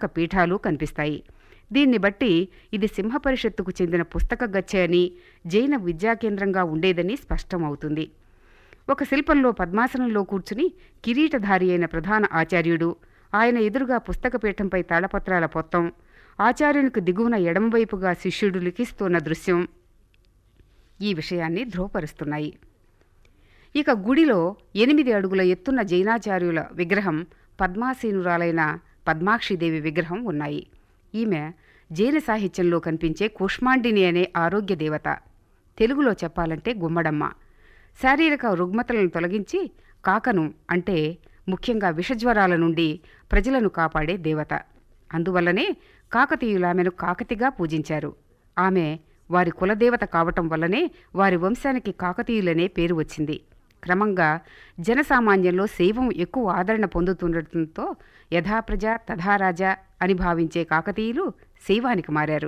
పుస్తక పీఠాలు కనిపిస్తాయి దీన్ని బట్టి ఇది సింహపరిషత్తుకు చెందిన పుస్తక గచ్చె అని జైన విద్యా కేంద్రంగా ఉండేదని స్పష్టమవుతుంది ఒక శిల్పంలో పద్మాసనంలో కూర్చుని కిరీటధారి అయిన ప్రధాన ఆచార్యుడు ఆయన ఎదురుగా పుస్తక పీఠంపై తాళపత్రాల పొత్తం ఆచార్యునికి దిగువన ఎడమవైపుగా శిష్యుడు లిఖిస్తున్న దృశ్యం ఈ విషయాన్ని ధృవపరుస్తున్నాయి ఇక గుడిలో ఎనిమిది అడుగుల ఎత్తున్న జైనాచార్యుల విగ్రహం పద్మాసీనురాలైన పద్మాక్షిదేవి విగ్రహం ఉన్నాయి ఈమె జైన సాహిత్యంలో కనిపించే కుష్మాండిని అనే ఆరోగ్య దేవత తెలుగులో చెప్పాలంటే గుమ్మడమ్మ శారీరక రుగ్మతలను తొలగించి కాకను అంటే ముఖ్యంగా విషజ్వరాల నుండి ప్రజలను కాపాడే దేవత అందువల్లనే కాకతీయులామెను కాకతిగా పూజించారు ఆమె వారి కులదేవత కావటం వల్లనే వారి వంశానికి కాకతీయులనే పేరు వచ్చింది క్రమంగా జనసామాన్యంలో శైవం ఎక్కువ ఆదరణ పొందుతుండటంతో యథాప్రజ తథారాజా అని భావించే కాకతీయులు శైవానికి మారారు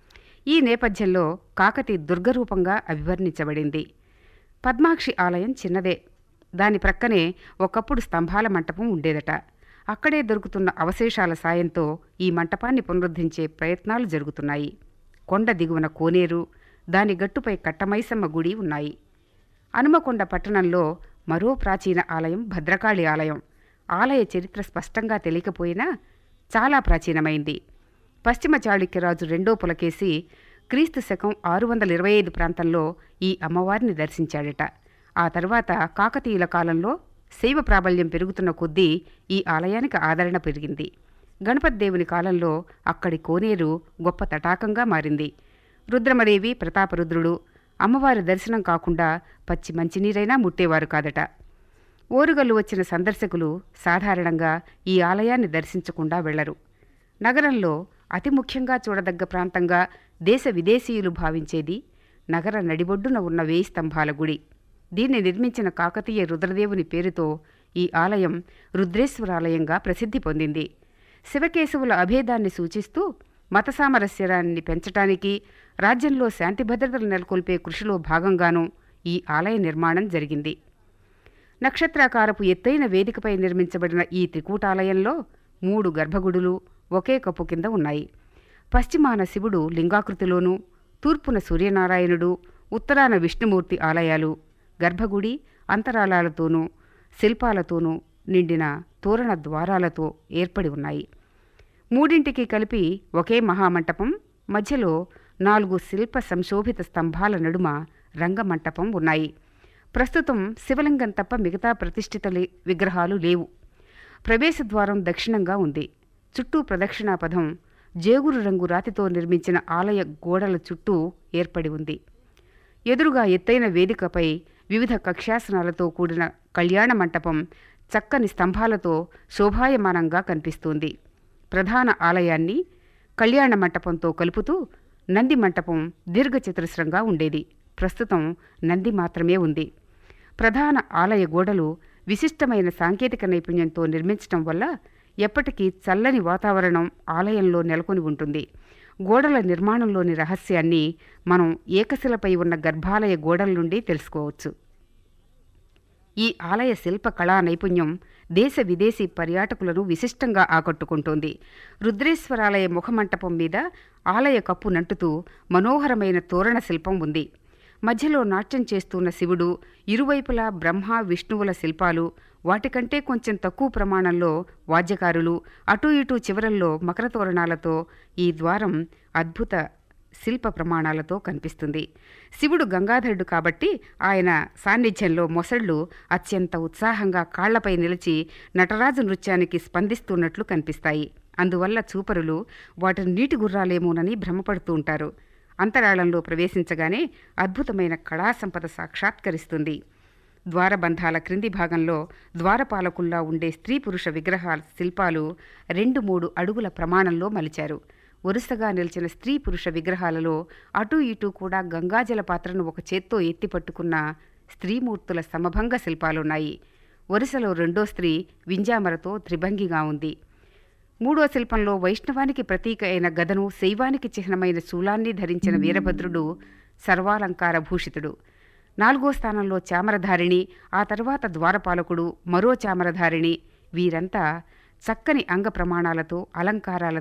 ఈ నేపథ్యంలో కాకతి దుర్గరూపంగా అభివర్ణించబడింది పద్మాక్షి ఆలయం చిన్నదే దాని ప్రక్కనే ఒకప్పుడు స్తంభాల మంటపం ఉండేదట అక్కడే దొరుకుతున్న అవశేషాల సాయంతో ఈ మంటపాన్ని పునరుద్ధరించే ప్రయత్నాలు జరుగుతున్నాయి కొండ దిగువన కోనేరు దాని గట్టుపై కట్టమైసమ్మ గుడి ఉన్నాయి హనుమకొండ పట్టణంలో మరో ప్రాచీన ఆలయం భద్రకాళి ఆలయం ఆలయ చరిత్ర స్పష్టంగా తెలియకపోయినా చాలా ప్రాచీనమైంది పశ్చిమ చాళుక్యరాజు రెండో పులకేసి క్రీస్తు శకం ఆరు వందల ఇరవై ఐదు ప్రాంతంలో ఈ అమ్మవారిని దర్శించాడట ఆ తర్వాత కాకతీయుల కాలంలో శైవ ప్రాబల్యం పెరుగుతున్న కొద్దీ ఈ ఆలయానికి ఆదరణ పెరిగింది గణపతి దేవుని కాలంలో అక్కడి కోనేరు గొప్ప తటాకంగా మారింది రుద్రమదేవి ప్రతాపరుద్రుడు అమ్మవారి దర్శనం కాకుండా పచ్చి మంచినీరైనా ముట్టేవారు కాదట ఓరుగల్లు వచ్చిన సందర్శకులు సాధారణంగా ఈ ఆలయాన్ని దర్శించకుండా వెళ్లరు నగరంలో అతి ముఖ్యంగా చూడదగ్గ ప్రాంతంగా దేశ విదేశీయులు భావించేది నగర నడిబొడ్డున ఉన్న వేయి స్తంభాల గుడి దీన్ని నిర్మించిన కాకతీయ రుద్రదేవుని పేరుతో ఈ ఆలయం రుద్రేశ్వరాలయంగా ప్రసిద్ధి పొందింది శివకేశవుల అభేదాన్ని సూచిస్తూ మత సామరస్యాన్ని పెంచటానికి రాజ్యంలో శాంతి భద్రతలు నెలకొల్పే కృషిలో భాగంగానూ ఈ ఆలయ నిర్మాణం జరిగింది నక్షత్రాకారపు ఎత్తైన వేదికపై నిర్మించబడిన ఈ త్రికూటాలయంలో మూడు గర్భగుడులు ఒకే కప్పు కింద ఉన్నాయి పశ్చిమాన శివుడు లింగాకృతిలోనూ తూర్పున సూర్యనారాయణుడు ఉత్తరాన విష్ణుమూర్తి ఆలయాలు గర్భగుడి అంతరాళాలతోనూ శిల్పాలతోనూ నిండిన తోరణ ద్వారాలతో ఏర్పడి ఉన్నాయి మూడింటికి కలిపి ఒకే మహామంటపం మధ్యలో నాలుగు శిల్ప సంశోభిత స్తంభాల నడుమ రంగమంటపం ఉన్నాయి ప్రస్తుతం శివలింగం తప్ప మిగతా ప్రతిష్ఠిత లే- విగ్రహాలు లేవు ప్రవేశద్వారం దక్షిణంగా ఉంది చుట్టూ ప్రదక్షిణా పథం జేగురు రంగు రాతితో నిర్మించిన ఆలయ గోడల చుట్టూ ఏర్పడి ఉంది ఎదురుగా ఎత్తైన వేదికపై వివిధ కక్ష్యాసనాలతో కూడిన కళ్యాణ మంటపం చక్కని స్తంభాలతో శోభాయమానంగా కనిపిస్తోంది ప్రధాన ఆలయాన్ని కళ్యాణ మంటపంతో కలుపుతూ నంది మంటపం దీర్ఘచతురస్రంగా ఉండేది ప్రస్తుతం నంది మాత్రమే ఉంది ప్రధాన ఆలయ గోడలు విశిష్టమైన సాంకేతిక నైపుణ్యంతో నిర్మించటం వల్ల ఎప్పటికీ చల్లని వాతావరణం ఆలయంలో నెలకొని ఉంటుంది గోడల నిర్మాణంలోని రహస్యాన్ని మనం ఏకశిలపై ఉన్న గర్భాలయ గోడల నుండి తెలుసుకోవచ్చు ఈ ఆలయ శిల్ప కళా నైపుణ్యం దేశ విదేశీ పర్యాటకులను విశిష్టంగా ఆకట్టుకుంటోంది రుద్రేశ్వరాలయ ముఖమంటపం మీద ఆలయ కప్పు నంటుతూ మనోహరమైన తోరణ శిల్పం ఉంది మధ్యలో నాట్యం చేస్తున్న శివుడు ఇరువైపులా బ్రహ్మ విష్ణువుల శిల్పాలు వాటికంటే కొంచెం తక్కువ ప్రమాణంలో వాద్యకారులు అటూ ఇటూ చివరల్లో మకర తోరణాలతో ఈ ద్వారం అద్భుత శిల్ప ప్రమాణాలతో కనిపిస్తుంది శివుడు గంగాధరుడు కాబట్టి ఆయన సాన్నిధ్యంలో మొసళ్ళు అత్యంత ఉత్సాహంగా కాళ్లపై నిలిచి నటరాజు నృత్యానికి స్పందిస్తున్నట్లు కనిపిస్తాయి అందువల్ల చూపరులు వాటిని నీటి గుర్రాలేమోనని భ్రమపడుతూ ఉంటారు అంతరాళంలో ప్రవేశించగానే అద్భుతమైన కళా సంపద సాక్షాత్కరిస్తుంది ద్వారబంధాల క్రింది భాగంలో ద్వారపాలకుల్లా ఉండే స్త్రీ పురుష విగ్రహాల శిల్పాలు రెండు మూడు అడుగుల ప్రమాణంలో మలిచారు వరుసగా నిలిచిన స్త్రీ పురుష విగ్రహాలలో అటూ ఇటూ కూడా గంగాజల పాత్రను ఒక చేత్తో ఎత్తి పట్టుకున్న స్త్రీమూర్తుల సమభంగ శిల్పాలున్నాయి వరుసలో రెండో స్త్రీ వింజామరతో త్రిభంగిగా ఉంది మూడో శిల్పంలో వైష్ణవానికి ప్రతీక అయిన గదను శైవానికి చిహ్నమైన శూలాన్ని ధరించిన వీరభద్రుడు సర్వాలంకార భూషితుడు నాలుగో స్థానంలో చామరధారిణి ఆ తర్వాత ద్వారపాలకుడు మరో చామరధారిణి వీరంతా చక్కని అంగ ప్రమాణాలతో అలంకారాలతో